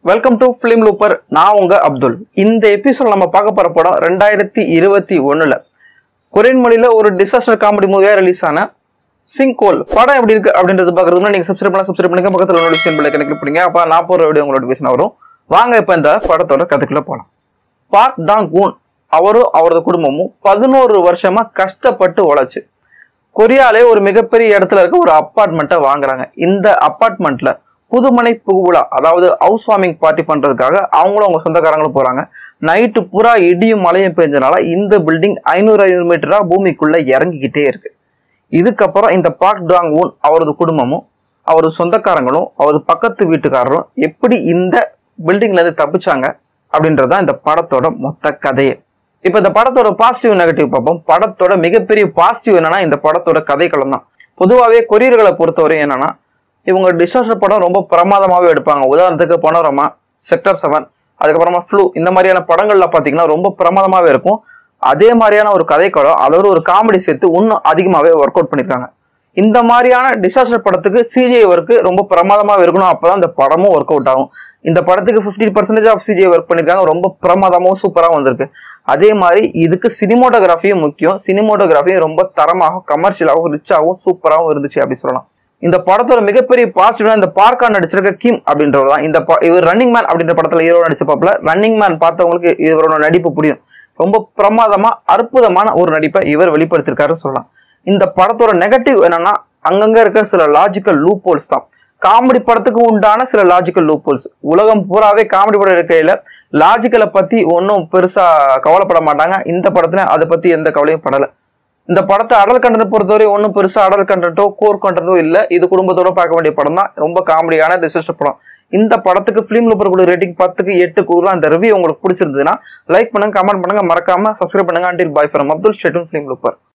welcome to film லூப்பர் நான் உங்க அப்துல் இந்த எபிசோட் நம்ம பார்க்க போற படம் ரெண்டாயிரத்தி இருபத்தி ஒண்ணுல கொரியன் மொழியில ஒரு டிசாஸ்டர் காமெடி மூவியா ரிலீஸ் ஆன சிங்கோல் படம் எப்படி இருக்கு அப்படின்றது பார்க்கறதுக்கு நீங்க சப்ஸ்கிரைப் பண்ணலாம் சப்ஸ்கிரைப் பண்ணுங்க பக்கத்துல நோட்டிஃபிகேஷன் பெல் ஐக்கனை கிளிக் பண்ணுங்க அப்ப நான் போற வீடியோ உங்களுக்கு நோட்டிஃபிகேஷன் வரும் வாங்க இப்ப இந்த படத்தோட கதைக்குள்ள போலாம் பார்க் டாங் கூன் அவரும் அவரது குடும்பமும் பதினோரு வருஷமா கஷ்டப்பட்டு உழைச்சு கொரியாலே ஒரு மிகப்பெரிய இடத்துல இருக்க ஒரு அப்பார்ட்மெண்ட்டை வாங்குறாங்க இந்த அப்பார்ட்மெண்ட்ல புதுமனை புகுவிழா அதாவது ஹவுஸ் வார்மிங் பார்ட்டி பண்றதுக்காக அவங்களும் அவங்க சொந்தக்காரங்களும் போறாங்க நைட்டு பூரா இடியும் மழையும் பெஞ்சனால இந்த பில்டிங் ஐநூறு ஐநூறு மீட்டரா பூமிக்குள்ள இறங்கிக்கிட்டே இருக்கு இதுக்கப்புறம் இந்த பார்க் டாங் ஊன் அவரது குடும்பமும் அவரது சொந்தக்காரங்களும் அவரது பக்கத்து வீட்டுக்காரரும் எப்படி இந்த பில்டிங்ல இருந்து தப்பிச்சாங்க அப்படின்றதுதான் இந்த படத்தோட மொத்த கதையே இப்போ இந்த படத்தோட பாசிட்டிவ் நெகட்டிவ் பார்ப்போம் படத்தோட மிகப்பெரிய பாசிட்டிவ் என்னன்னா இந்த படத்தோட கதைக்களம் தான் பொதுவாகவே கொரியர்களை பொறுத்தவரை என்னன்னா இவங்க டிசாஸ்டர் படம் ரொம்ப பிரமாதமாகவே எடுப்பாங்க உதாரணத்துக்கு பனோரமா செக்டர் செவன் அதுக்கப்புறமா ஃப்ளூ இந்த மாதிரியான படங்கள்ல பார்த்தீங்கன்னா ரொம்ப பிரமாதமாகவே இருக்கும் அதே மாதிரியான ஒரு கதைக்களம் அதோட ஒரு காமெடி சேர்த்து இன்னும் அதிகமாகவே ஒர்க் அவுட் பண்ணியிருக்காங்க இந்த மாதிரியான டிசாஸ்டர் படத்துக்கு சிஜிஐ ஒர்க்கு ரொம்ப பிரமாதமாக இருக்கணும் அப்பதான் இந்த படமும் ஒர்க் அவுட் ஆகும் இந்த படத்துக்கு fifty percentage of CGI work பண்ணியிருக்காங்க ரொம்ப பிரமாதமாகவும் சூப்பராகவும் வந்திருக்கு அதே மாதிரி இதுக்கு சினிமோட்டோகிராஃபியும் முக்கியம் சினிமோட்டோகிராஃபியும் ரொம்ப தரமாகவும் கமர்ஷியலாகவும் ரிச்சாகவும் சூப்பராகவும் இருந்துச்சு அப்படி சொல்லலாம் இந்த படத்தோட மிகப்பெரிய பாசிட்டிவ் இந்த பார்க்கா நடிச்சிருக்க கிம் அப்படின்றவர் தான் இந்த ப- இவர் ரன்னிங் மேன் அப்படின்ற படத்துல ஹீரோ நடிச்ச பாப்புல ரன்னிங் மேன் பார்த்தவங்களுக்கு இவரோட நடிப்பு புரியும் ரொம்ப பிரமாதமா அற்புதமான ஒரு நடிப்பை இவர் வெளிப்படுத்திருக்காருன்னு சொல்லலாம் இந்த படத்தோட நெகட்டிவ் என்னன்னா அங்கங்க இருக்க சில லாஜிக்கல் லூப் ஹோல்ஸ் தான் காமெடி படத்துக்கு உண்டான சில லாஜிக்கல் லூப் ஹோல்ஸ் உலகம் பூராவே காமெடி படம் இருக்கையில லாஜிக்கலை பத்தி ஒன்றும் பெருசா கவலைப்பட மாட்டாங்க இந்த படத்துல அதை பத்தி எந்த கவலையும் படல இந்த படத்தை அடல் கண்டனை பொறுத்தவரை ஒன்றும் பெருசா அடல் கண்டென்ட்டோ கோர் கண்டென்ட்டோ இல்லை இது குடும்பத்தோட பார்க்க வேண்டிய படம் தான் ரொம்ப காமெடியான டிசஸ்டர் படம் இந்த படத்துக்கு ஃபிலிம் லூப்பர் கூட ரேட்டிங் பத்துக்கு எட்டு கொடுக்கலாம் இந்த ரிவ்யூ உங்களுக்கு பிடிச்சிருந்ததுன்னா லைக் பண்ணுங்க கமெண்ட் பண்ணுங்க மறக்காம சப்ஸ்கிரைப் பண்ணுங்க அண்டில் பாய் ஃப்ரம் அப்துல் ஷெட்யூன் ஃபிலிம் லூப்பர்